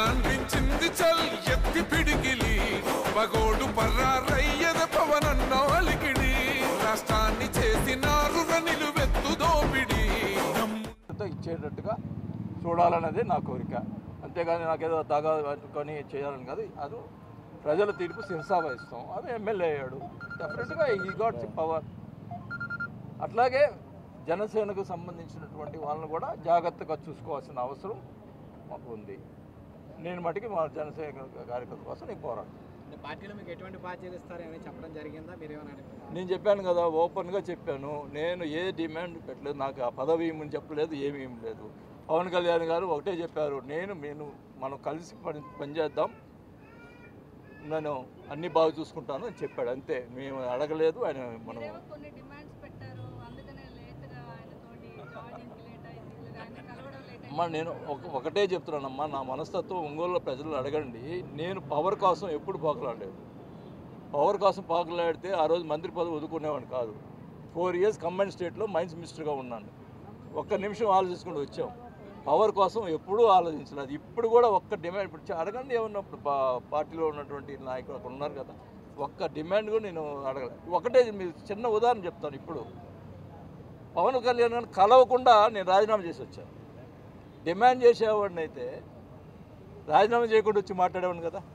అనిపించింది చల్ ఎత్తి పిడికిలి పగోడు పర్రారయ్యద పవనన్న అలికిడి రాష్ట్రాన్ని చేసినారు నిలువెత్తు దోపిడి తో ఇచ్చేటట్టుగా చూడాలన్నది నా కోరిక అంతేగాని నాకేదో తగా పట్టుకొని చేయాలని కాదు అది ప్రజల తీర్పు శిరసావహిస్తాం అది ఎమ్మెల్యే అయ్యాడు డెఫినెట్గా ఈ గాట్ పవర్ అట్లాగే జనసేనకు సంబంధించినటువంటి వాళ్ళని కూడా జాగ్రత్తగా చూసుకోవాల్సిన అవసరం మాకు ఉంది నేను మటుకి మా జనసేన కార్యకర్త కోసం నేను పోరాడు అంటే పార్టీలో మీకు ఎటువంటి బాధ్యత ఇస్తారని చెప్పడం జరిగిందా మీరేమని అనుకుంటున్నారు నేను చెప్పాను కదా ఓపెన్గా చెప్పాను నేను ఏ డిమాండ్ పెట్టలేదు నాకు ఆ పదవి ఇమ్మని చెప్పలేదు ఏమీ ఏం లేదు పవన్ కళ్యాణ్ గారు ఒకటే చెప్పారు నేను నేను మనం కలిసి పని పనిచేద్దాం నేను అన్ని బాగా చూసుకుంటాను అని చెప్పాడు అంతే మేము అడగలేదు ఆయన మనం మీరేమో కొన్ని డిమాండ్స్ పెట్టారు అందుకనే లేట్గా ఆయనతోటి జాయినింగ్ లేట్ అయింది లేదా ఆయన కలవడం లేట్ అమ్మా నేను ఒక ఒకటే చెప్తున్నానమ్మా నా మనస్తత్వం ఒంగోలు ప్రజలు అడగండి నేను పవర్ కోసం ఎప్పుడు పాకులాడలేదు పవర్ కోసం పాకులాడితే ఆ రోజు మంత్రి పదవి వదులుకునేవాడిని కాదు ఫోర్ ఇయర్స్ కంబైన్ స్టేట్లో మైన్స్ మినిస్టర్గా ఉన్నాను ఒక్క నిమిషం ఆలోచించుకుంటూ వచ్చాం పవర్ కోసం ఎప్పుడూ ఆలోచించలేదు ఇప్పుడు కూడా ఒక్క డిమాండ్ ఇప్పుడు చ- అడగండి ఏమన్నా ఇప్పుడు పా- పార్టీలో ఉన్నటువంటి నాయకులు అక్కడ ఉన్నారు కదా ఒక్క డిమాండ్ కూడా నేను అడగలేదు ఒకటే మీరు చిన్న ఉదాహరణ చెప్తాను ఇప్పుడు పవన్ కళ్యాణ్ గారిని కలవకుండా నేను రాజీనామా చేసి వచ్చాను డిమాండ్ చేసేవాడిని అయితే రాజీనామా చేయకుండా వచ్చి మాట్లాడేవాడిని కదా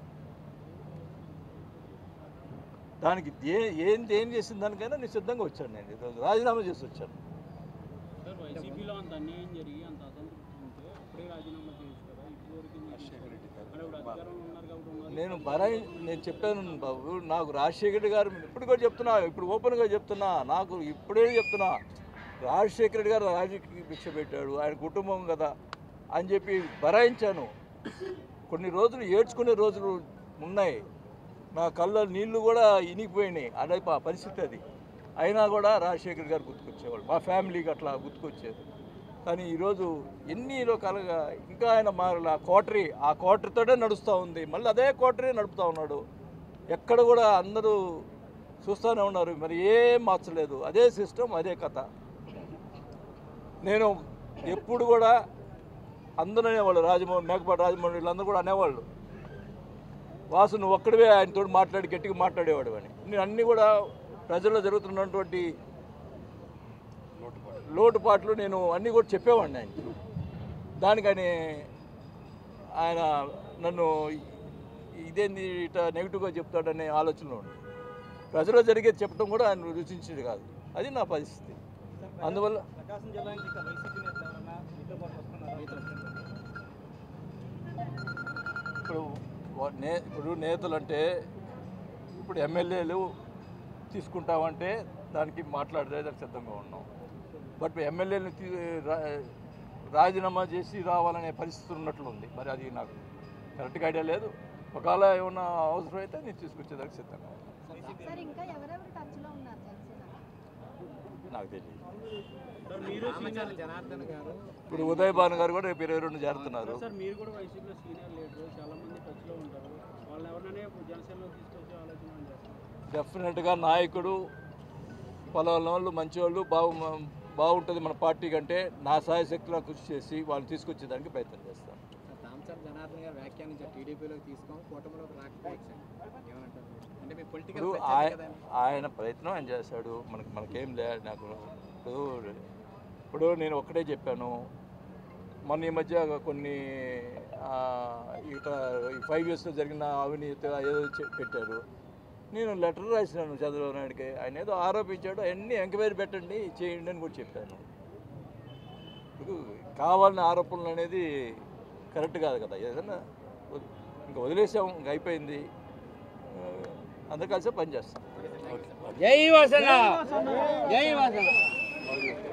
దానికి ఏ ఏం ఏం చేసిన దానికైనా నేను సిద్ధంగా వచ్చాను నేను ఈరోజు రాజీనామా చేసి వచ్చాను సార్ వైసీపీలో అంత అన్యాయం జరిగి అంత అసంతృప్తి ఉంటే అప్పుడే రాజీనామా చేయొచ్చు కదా ఇప్పుడు వరకు ఎందుకు చేశారు? మరి ఇప్పుడు అధికారంలో ఉన్నారు కాబట్టి ఉన్నారు నేను బరాయి నేను చెప్పాను బాబు నాకు రాజశేఖర్ రెడ్డి గారు ఇప్పుడు కూడా చెప్తున్నా ఇప్పుడు ఓపెన్గా చెప్తున్నా నాకు ఇప్పుడే చెప్తున్నా రాజశేఖర రెడ్డి గారు రాజకీయ భిక్ష పెట్టాడు ఆయన కుటుంబం కదా అని చెప్పి బరాయించాను కొన్ని రోజులు ఏడ్చుకునే రోజులు ఉన్నాయి నా కళ్ళ నీళ్లు కూడా ఇనిగిపోయినాయి అదే ప- పరిస్థితి అది అయినా కూడా రాజశేఖర్ గారు గుర్తుకొచ్చేవాళ్ళు మా ఫ్యామిలీకి అట్లా గుర్తుకొచ్చేది కానీ ఈరోజు ఎన్ని రకాలుగా ఇంకా ఆయన మారల కోటరీ ఆ కోటరీతోనే నడుస్తూ ఉంది మళ్ళీ అదే కోటరీ నడుపుతూ ఉన్నాడు ఎక్కడ కూడా అందరూ చూస్తూనే ఉన్నారు మరి ఏం మార్చలేదు అదే సిస్టమ్ అదే కథ నేను ఎప్పుడు కూడా అందరూ అనేవాళ్ళు రాజమోహన్ మేకపాటి రాజమోహన్ వీళ్ళందరూ కూడా అనేవాళ్ళు వాసు నువ్వు ఒక్కడివే ఆయనతో మాట్లాడి గట్టిగా మాట్లాడేవాడు అని నేను అన్నీ కూడా ప్రజల్లో జరుగుతున్నటువంటి లోటుపాట్లు నేను అన్నీ కూడా చెప్పేవాడిని ఆయనకి దానికి ఆయన ఆయన నన్ను ఇదేంది ఇట నెగిటివ్గా చెప్తాడనే ఆలోచనలో ఉంది ప్రజల్లో జరిగేది చెప్పడం కూడా ఆయన రుచించేది కాదు అది నా పరిస్థితి అందువల్ల ప్రకాశం జిల్లా నుంచి ఇక్కడ వైసీపీ నేతలు ఎవరన్నా మీతో పాటు వస్తున్నారా ఇప్పుడు వా- నే ఇప్పుడు నేతలు అంటే ఇప్పుడు ఎమ్మెల్యేలు తీసుకుంటామంటే దానికి మాట్లాడితే దానికి సిద్ధంగా ఉన్నాం బట్ ఎమ్మెల్యేలను తీ రా- రాజీనామా చేసి రావాలనే పరిస్థితి ఉన్నట్లుంది మరి అది నాకు కరెక్ట్గా ఐడియా లేదు ఒకవేళ ఏమన్నా అవసరం అయితే నేను తీసుకొచ్చేదానికి సిద్ధంగా ఉన్నాను సార్ ఇంకా ఎవరెవరు టచ్లో ఉన్నారు జనసేన నాకు తెలియదు సార్ మీరు రామచారి జనార్దన్ గారు ఇప్పుడు ఉదయ్ భాను గారు కూడా రేపు ఇరవై రెండు చేరుతున్నారు సార్ మీరు కూడా వైసీపీలో సీనియర్ లీడర్ చాలా మంది టచ్లో ఉంటారు వాళ్ళని ఎవరినైనా ఇప్పుడు జనసేనలో తీసుకొచ్చే ఆలోచన ఏమైనా చేస్తున్నారు డెఫినెట్గా నాయకుడు పలానా వాళ్ళు మంచివాళ్ళు బాగు బాగుంటుంది మన పార్టీ కంటే నా సాయ శక్తిలో కృషి చేసి వాళ్ళని తీసుకొచ్చేదానికి ప్రయత్నం చేస్తాను రామచారి జనార్దన్ గారు వ్యాఖ్యానించారు టీడీపీలోకి తీసుకోం కూటమిలోకి రాకపోవచ్చు ఏమంటారు అంటే మీ పొలిటికల్ ఇప్పుడు ఆయ- ఆయన ప్రయత్నం ఆయన చేశాడు మనకి మనకేం లే నాకు ఇప్పుడు ఇప్పుడు నేను ఒక్కటే చెప్పాను మొన్న ఈ మధ్య కొన్ని ఆ, ఇక ఈ ఫైవ్ ఇయర్స్లో జరిగిన అవినీతి ఏదో చె- పెట్టారు నేను లెటర్ రాసినాను చంద్రబాబు నాయుడుకి ఆయన ఏదో ఆరోపించాడు అవన్నీ ఎంక్వైరీ పెట్టండి చేయండి అని కూడా చెప్పాను ఇప్పుడు కావాలని ఆరోపణలు అనేది కరెక్ట్ కాదు కదా ఏదైనా వద్- ఇంకా వదిలేసాం ఇంకా అయిపోయింది ఆ, అందరు కలిసి పని చేస్తాం జై వాసన జై వాసన